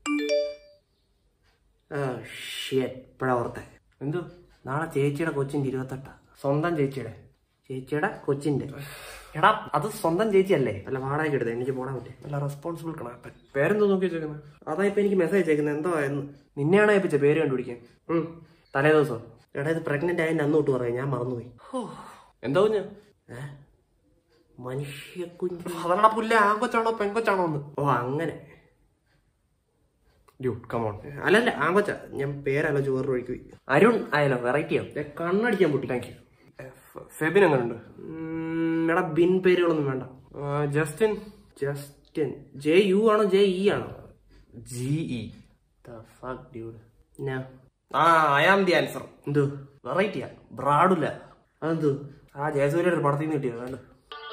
ആ ഷിയറ്റ് ഇപ്പഴാ ഓർത്തെ എന്തു നാളെ ചേച്ചിയുടെ കൊച്ചിന്റെ ഇരുപത്തെട്ടാ സ്വന്തം ചേച്ചിയുടെ ചേച്ചിയുടെ കൊച്ചിന്റെ എടാ അത് സ്വന്തം ചേച്ചിയല്ലേ അല്ല വാടക എടുത്തേ എനിക്ക് പോടാൻ പറ്റേ നല്ല റെസ്പോൺസിബിൾ കണാപ്പൻ പേരെന്തോ നോക്കി വെച്ചേക്കുന്നത് അതാ ഇപ്പൊ എനിക്ക് മെസ്സേജ് അയക്കുന്നത് എന്തോ ആയിരുന്നു നിന്നെയാണോ ഏൽപ്പിച്ച പേര് കണ്ടുപിടിക്കാൻ ഉം തലേ ദിവസം എടാ ഇത് പ്രഗ്നന്റ് ആയതിന്റെ അന്ന് തൊട്ട് പറയാം ഞാൻ മറന്നുപോയി എന്താ കുഞ്ഞ് ഏ മനുഷ്യ കുഞ്ഞു അതാണ് പുല്ല ആങ്കൊച്ചാണോ പെങ്കൊച്ചാണോ എന്ന് ഓ അങ്ങനെ ഡ്യൂട്ട് കമോൺ അല്ലല്ല ആങ്കൊച്ച ഞാൻ പേരാലോചിച്ച് വേറൊരു വഴിക്ക് പോയി അരുൺ ആയാലോ വെറൈറ്റിയോ ദേ കണ്ണടിക്കാൻ പൊട്ടി താങ്ക് യു ഫെബിൻ എങ്ങനെയുണ്ട് ഉം, എടാ ബിൻ പേരുകളൊന്നും വേണ്ട ജസ്റ്റിൻ ജസ്റ്റിൻ ജെ യു ആണോ ജെ ഇ ആണോ ജി ഇ ഡ്യൂഡ് ഞാൻ ആ ഐ ആം ദി ആൻസർ എന്തോ വെറൈറ്റിയാ ബ്രാഡില്ല അതെന്തോ ആ ജയസൂര്യയുടെ ഒരു പടത്തിൽ നിന്ന് കിട്ടിയത് വേണ്ട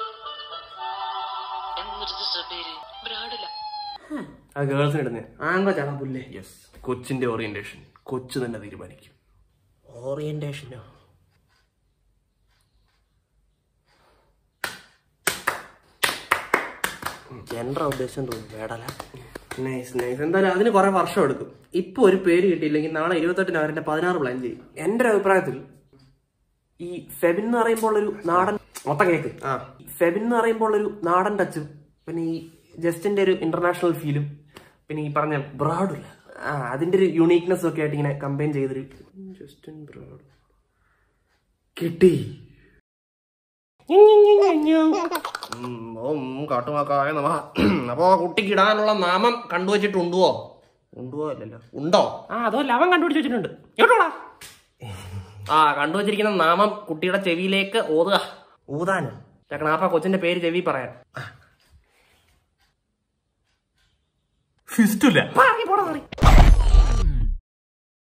എന്തൊരു പേര് ബ്രാഡില്ല ആ ഗേൾസിന് ഇടുന്നേ ആങ്കൊച്ചാണോ പുല്ലേ യെസ് കൊച്ചിന്റെ ഓറിയന്റേഷൻ കൊച്ചു തന്നെ തീരുമാനിക്കും ഓറിയന്റേഷനോ ജെൻഡർ ഉദ്ദേശം തോന്നുന്നു വേടല നൈസ് നൈസ് എന്തായാലും അതിന് കുറെ വർഷം എടുക്കും ഇപ്പൊ ഒരു പേര് കിട്ടിയില്ലെങ്കിൽ നാളെ ഇരുപത്തെട്ടിന് അവരുടെ പതിനാറ് പ്ലാൻ ചെയ്യും എന്റെ ഒരു അഭിപ്രായത്തിൽ ഈ ഫെബിൻ എന്ന് പറയുമ്പോൾ ഒരു നാടൻ മൊത്തം കേക്ക് ആ ഫെബിൻ എന്ന് പറയുമ്പോൾ ഒരു നാടൻ ടച്ചും പിന്നെ ഈ ജസ്റ്റിന്റെ ഒരു ഇന്റർനാഷണൽ ഫീലും പിന്നെ ഈ പറഞ്ഞ ബ്രാഡില്ല ആ അതിന്റെ ഒരു യുണീക്നെസ് ഒക്കെ ആയിട്ട് ഇങ്ങനെ കമ്പൈൻ ചെയ്തൊരു ജസ്റ്റിൻ ബ്രാഡ് കിട്ടി ഓം കാട്ടുമാക്കായ നമ അപ്പോ കുട്ടിക്ക് ഇടാനുള്ള നാമം കണ്ടുവച്ചിട്ടുണ്ടോ ഉണ്ടോ അല്ലല്ലോ ഉണ്ടോ ആ അതോ അവൻ കണ്ടുപിടിച്ച് വെച്ചിട്ടുണ്ട് കേട്ടോടാ ആ കണ്ടുവച്ചിരിക്കുന്ന നാമം കുട്ടിയുടെ ചെവിയിലേക്ക് ഓതുക ഊതാന് ചക്കണാപ്പ കൊച്ചിന്റെ പേര് ചെവി പറയാൻ ഫിസ്റ്റില്ല പോടാ